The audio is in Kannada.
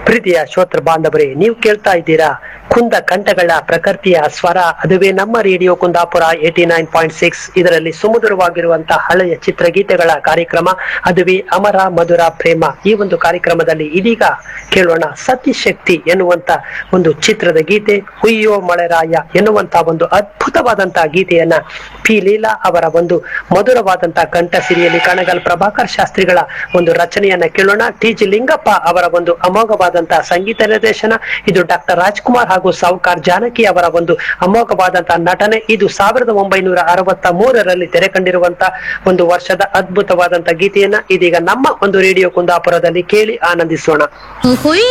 ಪ್ರೀತಿಯ ಶ್ರೋತೃ ಬಾಂಧವರೇ ನೀವು ಕೇಳ್ತಾ ಇದ್ದೀರಾ ಕುಂದ ಕಂಠಗಳ ಪ್ರಕೃತಿಯ ಸ್ವರ ಅದುವೇ ನಮ್ಮ radio Kundapura eighty nine point six ಇದರಲ್ಲಿ ಸುಮಧುರವಾಗಿರುವಂತಹ ಹಳೆಯ ಚಿತ್ರಗೀತೆಗಳ ಕಾರ್ಯಕ್ರಮ ಅದುವೇ ಅಮರ ಮಧುರ ಪ್ರೇಮ ಈ ಒಂದು ಕಾರ್ಯಕ್ರಮದಲ್ಲಿ ಇದೀಗ ಕೇಳೋಣ ಸತಿಶಕ್ತಿ ಎನ್ನುವಂತ ಒಂದು ಚಿತ್ರದ ಗೀತೆ ಹುಯ್ಯೋ ಮಳೆರಾಯ ಎನ್ನುವಂತ ಒಂದು ಅದ್ಭುತವಾದಂತಹ ಗೀತೆಯನ್ನ ಪಿ ಲೀಲಾ ಅವರ ಒಂದು ಮಧುರವಾದಂತಹ ಕಂಠ ಸಿರಿಯಲ್ಲಿ ಕಣಗಲ್ ಪ್ರಭಾಕರ್ ಶಾಸ್ತ್ರಿಗಳ ಒಂದು ರಚನೆಯನ್ನ ಕೇಳೋಣ ಟಿ ಜಿ ಲಿಂಗಪ್ಪ ಅವರ ಒಂದು ಅಮೋಘವಾದಂತಹ ಸಂಗೀತ ನಿರ್ದೇಶನ ಇದು ಡಾಕ್ಟರ್ ರಾಜ್ಕುಮಾರ್ ಹಾಗೂ ಸಾವುಕಾರ್ ಜಾನಕಿ ಅವರ ಒಂದು ಅಮೋಘವಾದಂತಹ ನಟನೆ ಇದು ಸಾವಿರದ ಒಂಬೈನೂರ ಅರವತ್ತ ಮೂರರಲ್ಲಿ ತೆರೆ ಕಂಡಿರುವಂತಹ ಒಂದು ವರ್ಷದ ಅದ್ಭುತವಾದಂತಹ ಗೀತೆಯನ್ನ ಇದೀಗ ನಮ್ಮ ಒಂದು ರೇಡಿಯೋ ಕುಂದಾಪುರದಲ್ಲಿ ಕೇಳಿ ಆನಂದಿಸೋಣ ಹುಯ್